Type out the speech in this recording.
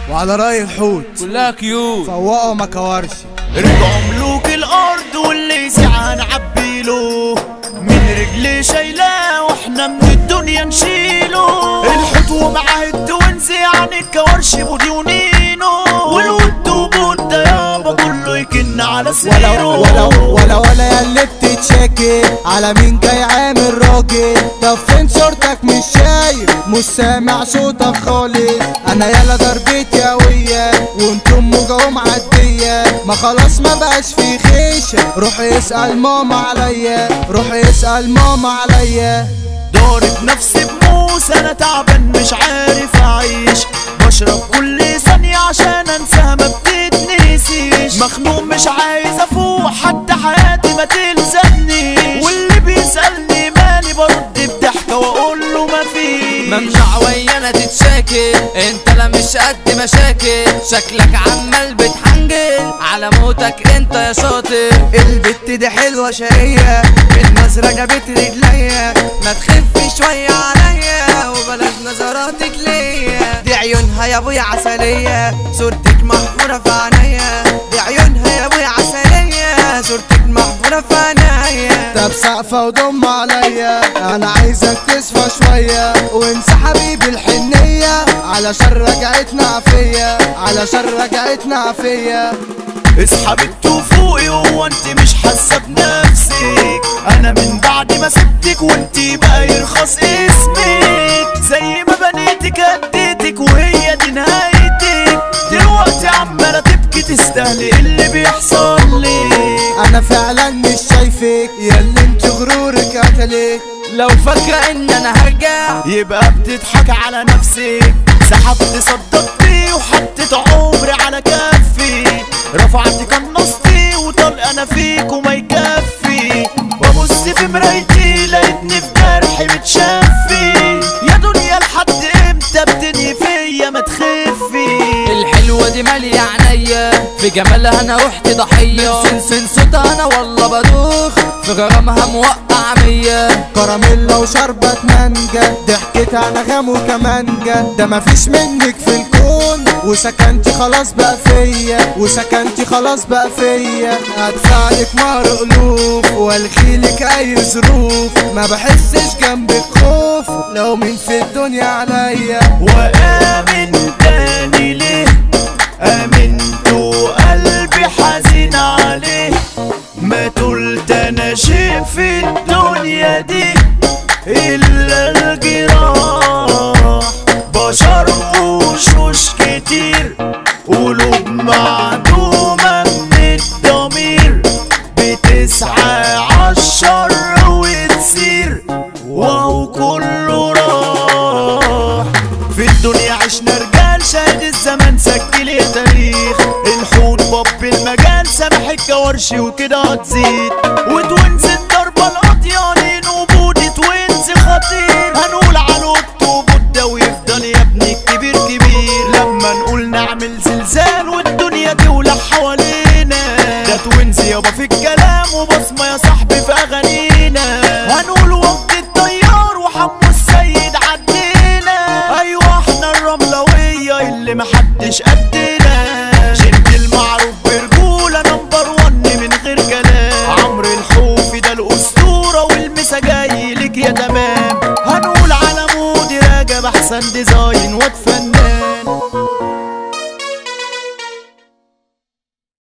وعلى رأي الحوت كلها كيوت فوقه ما كورش رجعوا ملوك الارض واللي يسعى نعبيله من رجلي شايلاه واحنا من الدنيا نشيله الحوت ومعاه التوينز يعني الكورش بوديونينو والود وبود يابا كله يكن على ولا سريره ولا ولا ولا يا اللي بتتشاكي على مين جاي عامل راجل طب فين صورتك مش شايف مش سامع صوتك خالص انا يالا ضربتي قوية وانتم موجة معدية ما خلاص ما بقاش في خيشة روح اسأل ماما عليا روح اسأل ماما عليا ضارب نفسي بموس انا تعبان مش عارف اعيش بشرب كل ثانية عشان انساها ما بتتنسيش مخنوق مش عايز افوق حتى حياتي ما تلزمنيش واللي بيسألني مالي برد بضحكة واقول له مفيش ممنوع ويانا تتشاكل انت لا مش قد مشاكل شكلك عمال بتحنجل على موتك انت يا شاطر البت دي حلوة شقية بالنظرة جابت رجليا ما تخف شوية عليا وبلاش نظراتك ليا دي عيونها يا ابويا عسلية صورتك محفورة في عينيا دي عيونها يا ابويا عسلية صورتك محفورة في عينيا طب سقفة وضم عليا انا عايزك تصفى شوية وانسى حبيبي الحنية علشان رجعتنا عافية علشان رجعتنا عافية اسحب فوقي هو انت مش حاسه بنفسك انا من بعد ما سبتك وانت بقى يرخص اسمك زي ما بنيتك اديتك وهي دي نهايتك دلوقتي عماله تبكي تستاهلي اللي بيحصل لك انا فعلا مش شايفك يا اللي انت غرورك قتلك لو فاكرة ان انا هرجع يبقى بتضحك على نفسك سحبت صدقتي وحطيت عمري على كفي رفعت قنصتي وطلق انا فيك وما يكفي وابص في مرايتي لقيتني في جرحي متشفي يا دنيا لحد امتى بتنهي فيا ما تخفي الحلوة دي مالية عينيا في جمالها انا رحت ضحية من سن صوتها انا والله بدوخ في غرامها موقع مية كراميلا وشربة مانجا ضحكتها نغم وكمانجا ده مفيش منك في الكون وسكنتي خلاص بقى فيا وسكنتي خلاص بقى فيا هدفعلك مهر قلوب والغيلك اي ظروف ما بحسش جنبك خوف لو مين في الدنيا عليا وآمن تاني ليه آمنت وقلبي حزين عليه ما قلت أنا شيء في الدنيا دي إلا الجراح بشر وشوش كتير قلوب معدومة من الضمير بتسعى عالشر وتسير وهو كله راح في الدنيا عشنا رجال شاهد الزمن سجل يا تاريخ الحوت باب المجال سامح الجوارشي وكده هتزيد وتوينز الضربة القطيانين وبودي توينز خطير هنقول على وبود ده ويفضل يا ابني الكبير كبير لما نقول نعمل زلزال والدنيا تولع حوالينا ده توينز يابا في الكلام وبصمة يا صاحبي في اغانينا هنقول وقت الطيار وحمو السيد عدينا ايوه احنا الرملوية اللي محدش قدنا جد المعروف برجولة نمبر ون من غير كلام عمرو الحوفي ده الاسطورة والمسا جاي لك يا تمام هنقول على مودي راجب احسن ديزاين واد فنان